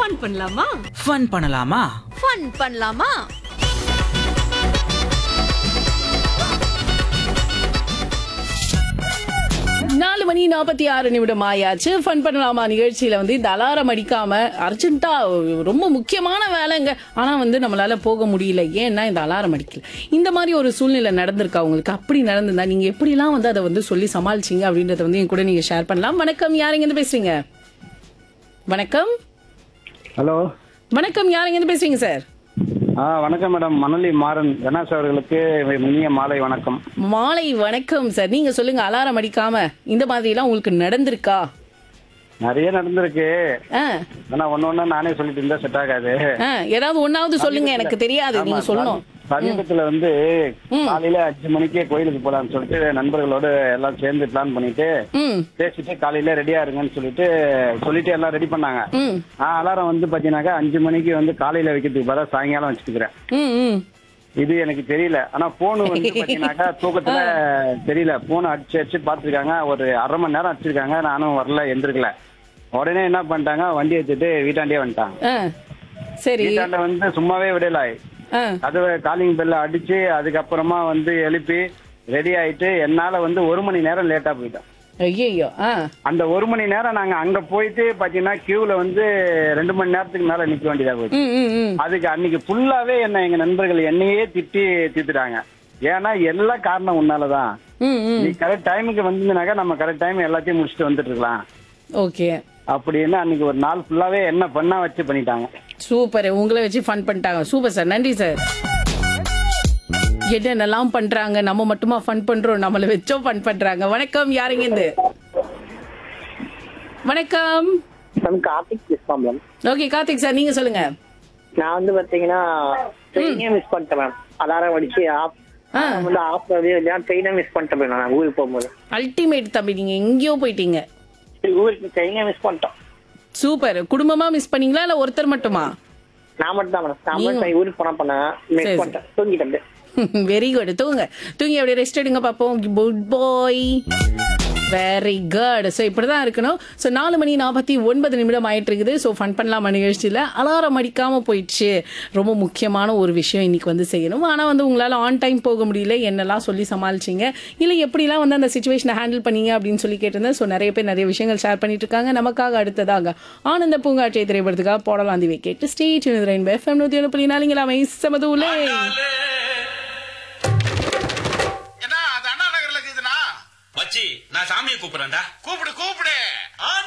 Fun பண்ணலாமா fun பண்ணலாமா fun பண்ணலாமா நாலு மணி நாற்பத்தி ஆறு நிமிடம் ஆயாச்சு ஃபன் பண்ணலாமா நிகழ்ச்சியில வந்து இந்த அலாரம் அடிக்காம அர்ஜென்ட்டா ரொம்ப முக்கியமான வேலைங்க ஆனா வந்து நம்மளால போக முடியல ஏன்னா இந்த அலாரம் அடிக்கல இந்த மாதிரி ஒரு சூழ்நிலை நடந்திருக்கா உங்களுக்கு அப்படி நடந்திருந்தா நீங்க எப்படிலாம் வந்து அதை வந்து சொல்லி சமாளிச்சீங்க அப்படின்றத வந்து என் கூட நீங்க ஷேர் பண்ணலாம் வணக்கம் யாருங்க இருந்து பேசுறீங்க வணக்கம் ஹலோ வணக்கம் யாருங்க இருந்து பேசுறீங்க சார் ஆ வணக்கம் மேடம் மணலி மாறன் கணேஷ் அவர்களுக்கு இனிய மாலை வணக்கம் மாலை வணக்கம் சார் நீங்க சொல்லுங்க அலாரம் அடிக்காம இந்த மாதிரி எல்லாம் உங்களுக்கு நடந்திருக்கா நிறைய நடந்திருக்கு ஆ ஆனா ஒண்ணு ஒண்ணு நானே சொல்லிட்டு இருந்தா செட் ஆகாது ஆ, ஏதாவது ஒன்னாவது சொல்லுங்க எனக்கு தெரியாது நீங்க ஆமா, சொல்லணும் சமீபத்துல வந்து காலையில அஞ்சு மணிக்கே கோயிலுக்கு போலாம்னு சொல்லிட்டு நண்பர்களோட எல்லாம் சேர்ந்து பிளான் பண்ணிட்டு ம் பேசிட்டு காலையில ரெடியா இருங்கன்னு சொல்லிட்டு சொல்லிட்டு எல்லாம் ரெடி பண்ணாங்க ம் நான் அலாரம் வந்து பாத்தீங்கன்னாக்கா அஞ்சு மணிக்கு வந்து காலையில வைக்கிறதுக்கு பதிலா சாயங்காலம் வச்சுக்கிறேன் ம் ம் இது எனக்கு தெரியல ஆனா போன் வந்து பாத்தீங்கன்னாக்கா தூக்கத்துல தெரியல போன் அடிச்சு அடிச்சு பாத்துருக்காங்க ஒரு அரை மணி நேரம் அடிச்சிருக்காங்க நானும் வரல எந்திருக்கல உடனே என்ன பண்ணிட்டாங்க வண்டி எடுத்துட்டு வீட்டாண்டே வந்துட்டாங்க ஆ சரி வீட்டாண்ட வந்து சும்மாவே விடல ஆ கதவை காலிங் பெல்ல அடிச்சு அதுக்கப்புறமா வந்து எழுப்பி ரெடி ஆயிட்டு என்னால வந்து ஒரு மணி நேரம் லேட்டா போயிட்டேன் ஐயோ ஆ அந்த ஒரு மணி நேரம் நாங்க அங்க போயிட்டு பாத்தீங்கன்னா கியூல வந்து ரெண்டு மணி நேரத்துக்கு மேல நிக்க வேண்டியதா போயிடுச்சு ம் ம் ம் அதுக்கு அன்னைக்கு ஃபுல்லாவே என்ன எங்க நண்பர்கள் என்னையே திட்டி தீத்துட்டாங்க ஏன்னா எல்லா காரணம் உன்னாலதான் ம் ம் நீ கரெக்ட் டைமுக்கு வந்தீங்கன்னாக்கா நம்ம கரெக்ட் டைம் எல்லாத்தையும் முடிச்சுட்டு வந்துட்டு இருக்கலாம் ஓகே அப்படின்னு அன்னைக்கு ஒரு நாள் ஃபுல்லாவே என்ன பண்ணா வச்சு பண்ணிட்டாங்க சூப்பர் உங்களை வச்சு ஃபன் பண்ணிட்டாங்க சூப்பர் சார் நன்றி சார் என்னென்னலாம் பண்றாங்க நம்ம மட்டுமா ஃபன் பண்றோம் நம்மள வச்சோ ஃபன் பண்றாங்க வணக்கம் யாருங்க இருந்து வணக்கம் மேம் கார்த்திக் பேசுறேன் மேம் ஓகே கார்த்திக் சார் நீங்க சொல்லுங்க நான் வந்து பாத்தீங்கன்னா ட்ரெயினே மிஸ் பண்ணிட்டேன் மேம் அலாரம் அடிச்சு ஆஃப் வந்து ஆஃப் இல்லையா ட்ரெயினே மிஸ் பண்ணிட்டேன் மேம் நான் ஊருக்கு போகும்போது அல்டிமேட் தம்பி நீங்க எங்கேயோ போயிட்டீங்க சரி, ஊருக்கு ட்ரெயினே மிஸ் பண்ணிட்டோம் சூப்பர் குடும்பமா மிஸ் பண்ணீங்களா இல்ல ஒருத்தர் மட்டுமா நான் மட்டும் தான் மேடம் நான் மட்டும் ஊருக்கு போனா பண்ணேன் மிஸ் சரி. பண்ணிட்டேன் தூங்கிட்டேன் அப்படியே. வெரி குட் தூங்க தூங்கி அப்படியே ரெஸ்ட் எடுங்க பார்ப்போம் good bye very good so இப்படி தான் இருக்கணும் ஸோ நாலு மணி நாற்பத்தி ஒன்பது நிமிடம் ஆயிட்டு இருக்குது ஸோ ஃபன் பண்ணலாம் நிகழ்ச்சியில் அலாரம் அடிக்காம போயிடுச்சு ரொம்ப முக்கியமான ஒரு விஷயம் இன்னைக்கு வந்து செய்யணும் ஆனால் வந்து உங்களால் ஆன் டைம் போக முடியல என்னெல்லாம் சொல்லி சமாளிச்சிங்க இல்லை எப்படிலாம் வந்து அந்த சுச்சுவேஷனை ஹேண்டில் பண்ணீங்க அப்படின்னு சொல்லி கேட்டிருந்தேன் ஸோ நிறைய பேர் நிறைய விஷயங்கள் ஷேர் பண்ணிட்டு இருக்காங்க நமக்காக அடுத்ததாக ஆனந்த பூங்காட்சியை திரைப்படத்துக்காக போடலாம் திவை கேட்டு ஸ்டேட் ரெயின்போ எஃப்எம் நூற்றி ஒன்று புள்ளி நாலுங்களா சமதூலே என்ன அது அண்ணா நகர்ல இருக்குதுண்ணா மச்சி நான் சாமியை கூப்பிடுறேன்டா கூப்பிடு கூப்பிடு